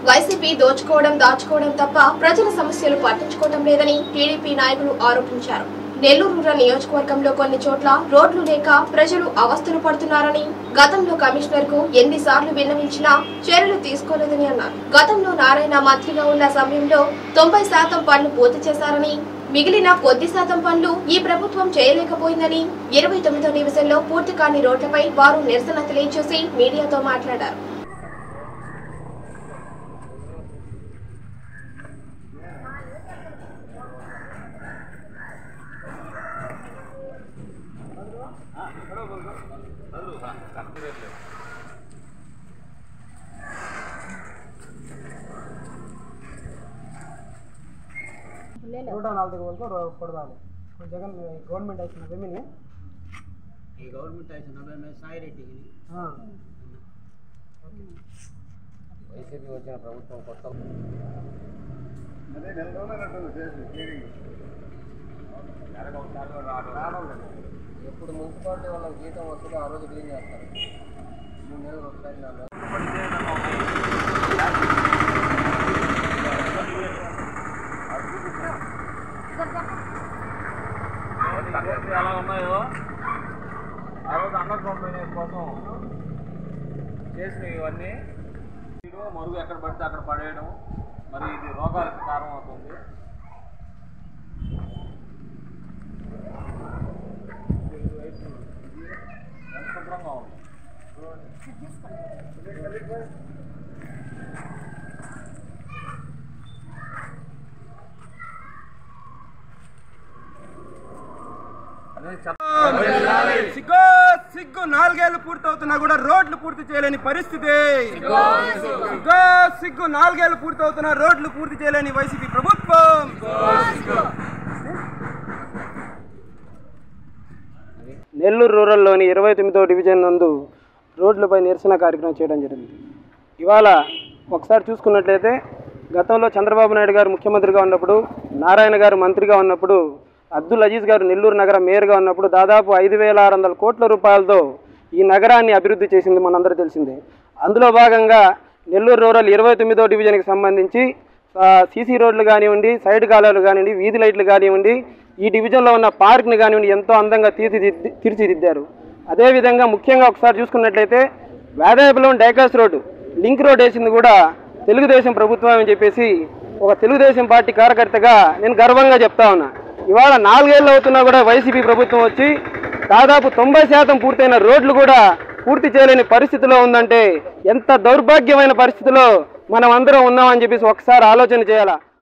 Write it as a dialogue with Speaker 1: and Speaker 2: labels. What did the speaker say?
Speaker 1: YCP దోచుకోవడం దాచుకోవడం తప్ప ప్రజల సమస్యలు పట్టించుకోవడం లేదని టీడీపీ నాయకులు ఆరోపించారు నెల్లూరు రూరల్ నియోజకవర్గంలో కొన్ని చోట్ల రోడ్లు లేక ప్రజలు అవస్థలు పడుతున్నారని గతంలో కమిషనర్ కు ఎన్నిసార్లు విన్నవించినా చర్యలు తీసుకోలేదని అన్నారు గతంలో నారాయణ మంత్రిగా ఉన్న సమయంలో తొంభై శాతం పనులు పూర్తి చేశారని మిగిలిన కొద్ది శాతం పనులు ఈ ప్రభుత్వం చేయలేకపోయిందని ఇరవై తొమ్మిదో డివిజన్లో పూర్తి కాని రోడ్లపై వారు నిరసన తెలియజేసి మీడియాతో మాట్లాడారు
Speaker 2: నూట నాలుగు వరకు కొడదాలి జగన్ గవర్నమెంట్ వచ్చిన రెమిని
Speaker 3: ఈ గవర్నమెంట్ అయిన సాయిరెడ్డికి వైసీపీ వచ్చిన ప్రభుత్వం కొత్త ఎప్పుడు మున్సిపాలిటీ వాళ్ళకి జీతం వస్తుందో ఆ రోజు క్లీన్ చేస్తారు మూడు నెలలు ఒకసారి నాలుగు నెలలు.
Speaker 4: ఎలా ఉన్నాయో ఆ రోజు అండర్ కంపెనీ కోసం చేసినవి ఇవన్నీ వీడు మరుగు ఎక్కడ పడితే అక్కడ పడేయడం మరి ఇది రోగాలకు కారణం అవుతుంది ఎంత శుభ్రంగా ఉంది అదే చెప్ప
Speaker 2: సిగ్గు సిగ్గు నాలుగేళ్లు పూర్తవుతున్నా కూడా రోడ్లు పూర్తి చేయలేని పరిస్థితి సిగ్గు సిగ్గు నాలుగేళ్లు పూర్తవుతున్నా రోడ్లు పూర్తి చేయలేని వైసీపీ ప్రభుత్వం నెల్లూరు రూరల్లోని ఇరవై తొమ్మిదో డివిజన్ నందు రోడ్లపై నిరసన కార్యక్రమం చేయడం జరిగింది ఇవాళ ఒకసారి చూసుకున్నట్లయితే గతంలో చంద్రబాబు నాయుడు గారు ముఖ్యమంత్రిగా ఉన్నప్పుడు నారాయణ గారు మంత్రిగా ఉన్నప్పుడు అబ్దుల్ అజీజ్ గారు నెల్లూరు నగర మేయర్గా ఉన్నప్పుడు దాదాపు ఐదు వేల ఆరు వందల కోట్ల రూపాయలతో ఈ నగరాన్ని అభివృద్ధి చేసింది మనందరూ తెలిసిందే అందులో భాగంగా నెల్లూరు రూరల్ ఇరవై తొమ్మిదో డివిజన్కి సంబంధించి సీసీ రోడ్లు కానివ్వండి సైడ్ కాలువలు కానివ్వండి వీధి లైట్లు కానివ్వండి ఈ డివిజన్లో ఉన్న పార్క్ని కానివ్వండి ఎంతో అందంగా తీర్చిదిద్ది తీర్చిదిద్దారు అదేవిధంగా ముఖ్యంగా ఒకసారి చూసుకున్నట్లయితే Vedayapalem Dykes road link road వేసింది కూడా తెలుగుదేశం ప్రభుత్వం అని చెప్పేసి ఒక తెలుగుదేశం పార్టీ కార్యకర్తగా నేను గర్వంగా చెప్తా ఉన్నా ఇవాళ నాలుగేళ్ళు అవుతున్నా కూడా వైసీపీ ప్రభుత్వం వచ్చి దాదాపు తొంభై శాతం పూర్తయిన రోడ్లు కూడా పూర్తి చేయలేని పరిస్థితిలో ఉందంటే ఎంత దౌర్భాగ్యమైన పరిస్థితిలో మనం అందరం ఉన్నామని చెప్పేసి ఒకసారి ఆలోచన చేయాలా